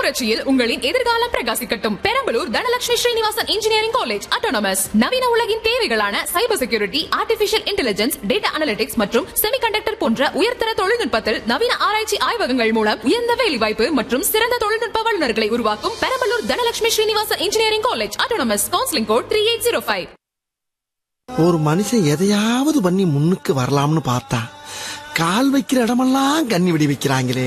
புரட்சியில் உங்களின் எதிர்காலம் பிரகாசிக்கட்டும் Perambalur Dhanalakshmi Srinivasan engineering college autonomous நவீன உலகின் தேவைகளான cyber security artificial intelligence data analytics மற்றும் செமிகண்டக்டர் போன்ற உயர்தர தொழில்நுட்பத்தில் நவீன ஆராய்ச்சி ஆய்வகங்கள் மூலம் உயர்ந்த வேலைவாய்ப்பு மற்றும் சிறந்த தொழில்நுட்ப வல்லுநர்களை உருவாக்கும் Perambalur Dhanalakshmi Srinivasan engineering college autonomous counselling code three eight zero five ஒரு மனுஷன் எதையாவது பண்ணி முன்னுக்கு வரலாம்னு பார்த்தா கால் வைக்கிற இடமெல்லாம் கண்ணி விடி வைக்கிறாங்களே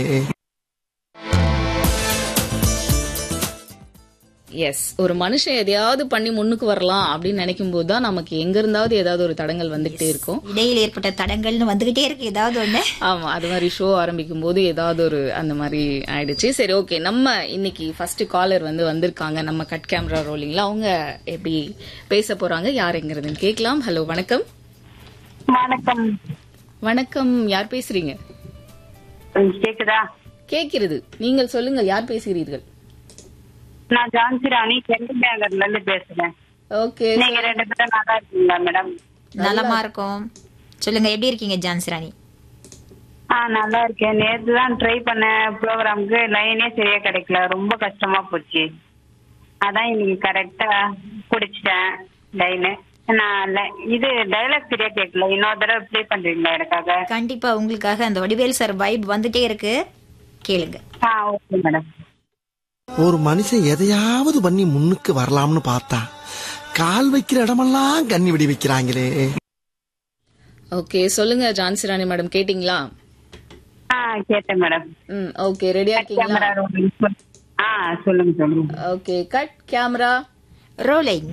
எஸ் ஒரு மனுஷன் எதையாவது பண்ணி முன்னுக்கு வரலாம் அப்படின்னு நினைக்கும் போது தான் நமக்கு எங்க இருந்தாவது ஏதாவது ஒரு தடங்கள் வந்துகிட்டே இருக்கும் இடையில் ஏற்பட்ட தடங்கள்னு வந்துகிட்டே இருக்கு ஏதாவது ஒண்ணு ஆமா அது மாதிரி ஷோ ஆரம்பிக்கும் போது ஏதாவது ஒரு அந்த மாதிரி ஆயிடுச்சு சரி ஓகே நம்ம இன்னைக்கு ஃபர்ஸ்ட் காலர் வந்து வந்திருக்காங்க நம்ம கட் கேமரா ரோலிங்ல அவங்க எப்படி பேச போறாங்க யாருங்கிறதுன்னு கேட்கலாம் ஹலோ வணக்கம் வணக்கம் வணக்கம் யார் பேசுறீங்க ம், கேக்குதா கேட்கிறது நீங்கள் சொல்லுங்கள் யார் பேசுகிறீர்கள் நான் ஜான்சி ராணி சென்னை பேங்கர்ல இருந்து பேசுறேன் ஓகே நீங்க ரெண்டு பேரும் நல்லா இருக்கீங்களா மேடம் நலமா இருக்கும் சொல்லுங்க எப்படி இருக்கீங்க ஜான்சி ராணி ஆ நல்லா இருக்கேன் நேத்து தான் ட்ரை பண்ண ப்ரோக்ராமுக்கு லைனே சரியா கிடைக்கல ரொம்ப கஷ்டமா போச்சு அதான் இன்னைக்கு கரெக்டா புடிச்சிட்டேன் லைனு நான் ல- இது டைலாக் சரியா கேட்கல இன்னொரு தடவை ப்ளே பண்றீங்களா எனக்காக கண்டிப்பா உங்களுக்காக அந்த வடிவேல் சார் வைப் வந்துட்டே இருக்கு கேளுங்க ஆ ஓகே மேடம் ஒரு மனுஷன் எதையாவது பண்ணி முன்னுக்கு வரலாம்னு பார்த்தா கால் வைக்கிற இடமெல்லாம் கண்ணி விடி வைக்கிறாங்களே ஓகே சொல்லுங்க ஜான்சி ராணி மேடம் கேட்டிங்களா ஆ கேட்டேன் மேடம் ம் ஓகே ரெடியா இருக்கீங்களா கேமரா ரோலிங் சொல்- ஆ சொல்லுங்க சொல்லுங்க ஓகே கட் கேமரா ரோலிங்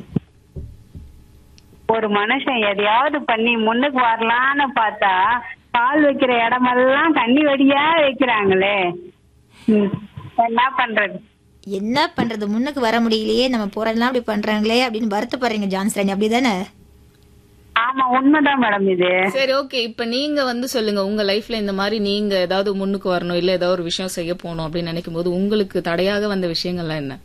ஒரு மனுஷன் எதையாவது பண்ணி முன்னுக்கு வரலான்னு பார்த்தா கால் வைக்கிற இடமெல்லாம் கண்ணி வெடியா வைக்கிறாங்களே ம், என்ன பண்றது என்ன பண்றது முன்னுக்கு வர முடியலையே நம்ம போறதெல்லாம் அப்படி பண்றாங்களே அப்படின்னு வருத்தப்படுறீங்க ஜான்சி ராணி அப்படிதானே ஆமா உண்மைதான் மேடம் இது சரி ஓகே இப்ப நீங்க வந்து சொல்லுங்க உங்க லைஃப்ல இந்த மாதிரி நீங்க ஏதாவது முன்னுக்கு வரணும் இல்ல ஏதாவது ஒரு விஷயம் செய்ய போகணும் அப்படின்னு நினைக்கும் போது உங்களுக்கு தடையாக வந்த விஷயங்கள்லாம் என்ன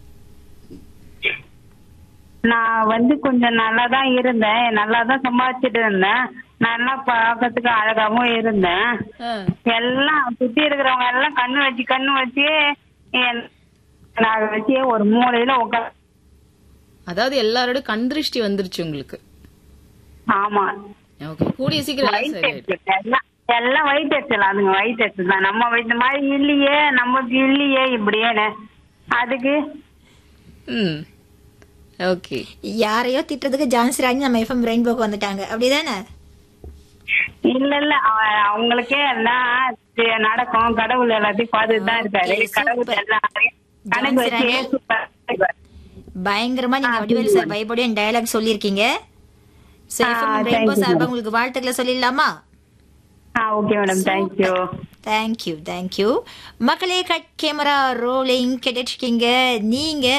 நான் வந்து கொஞ்சம் நல்லா தான் இருந்தேன் நல்லா தான் சம்பாதிச்சுட்டு இருந்தேன் நல்லா பார்க்கறதுக்கு அழகாவும் இருந்தேன் ஆ, எல்லாம் சுத்தி இருக்கிறவங்க எல்லாம் கண்ணு வச்சு கண்ணு வச்சு என் நான் வச்சு ஒரு மூலையில உட்கா அதாவது எல்லாரோட கண் திருஷ்டி வந்துருச்சு உங்களுக்கு ஆமா ஓகே கூடிய சீக்கிரம் எல்லாம் வயிற்று சரியாயிடும் எரிச்சல் எல்லாம் எல்லாம் வயிற்று எரிச்சல் அதுங்க வயிற்று எரிச்சல் தான் நம்ம இந்த மாதிரி இல்லையே நமக்கு இல்லையே இப்படியேன்னு அதுக்கு ம் ஓகே யாரையோ திட்டுறதுக்கு ஜான்சி ராணி நம்ம எஃப்எம் ரெயின்போக்கு வந்துட்டாங்க அப்படிதானே இல்ல இல்ல அவ- அவங்களுக்கே எல்லாம் தி- நடக்கும் கடவுள் எல்லாத்தையும் பார்த்துட்டு தான் இருக்காரு Okay, கடவுள் super. எல்லாம் கணக்கு வச்சு ஜான்சி சூப்பர் பயங்கரமா நீங்க வடிவேல் சார் வைப்போடைய டயலாக் சொல்லியிருக்கீங்க So, ஆ, FM thank ரெயின்போ you, சார்பா madam. உங்களுக்கு வாழ்த்துக்களை சொல்லிடலாமா ஆ okay madam thank you thank you thank you மக்களே கட் கேமரா ரோலிங் கேட்டுருக்கீங்க நீங்க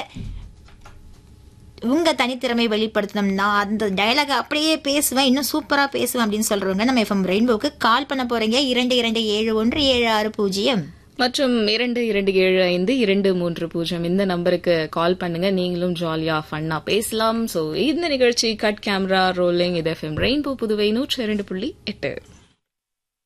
உங்க தனித்திறமை வெளிப்படுத்தணும் நான் அந்த டயலாக அப்படியே பேசுவேன் இன்னும் சூப்பரா பேசுவேன் அப்படின்னு சொல்றவங்க நம்ம எஃப்எம் ரெயின்போக்கு கால் பண்ண போறீங்க இரண்டு இரண்டு ஏழு ஒன்று ஏழு ஆறு பூஜ்ஜியம் மற்றும் இரண்டு இரண்டு ஏழு ஐந்து இரண்டு மூன்று பூஜ்ஜியம் இந்த நம்பருக்கு கால் பண்ணுங்க நீங்களும் ஜாலியா ஃபன்னா பேசலாம் சோ இந்த நிகழ்ச்சி கட் கேமரா ரோலிங் இது எஃப்எம் ரெயின்போ புதுவை நூற்றி இரண்டு புள்ளி எட்டு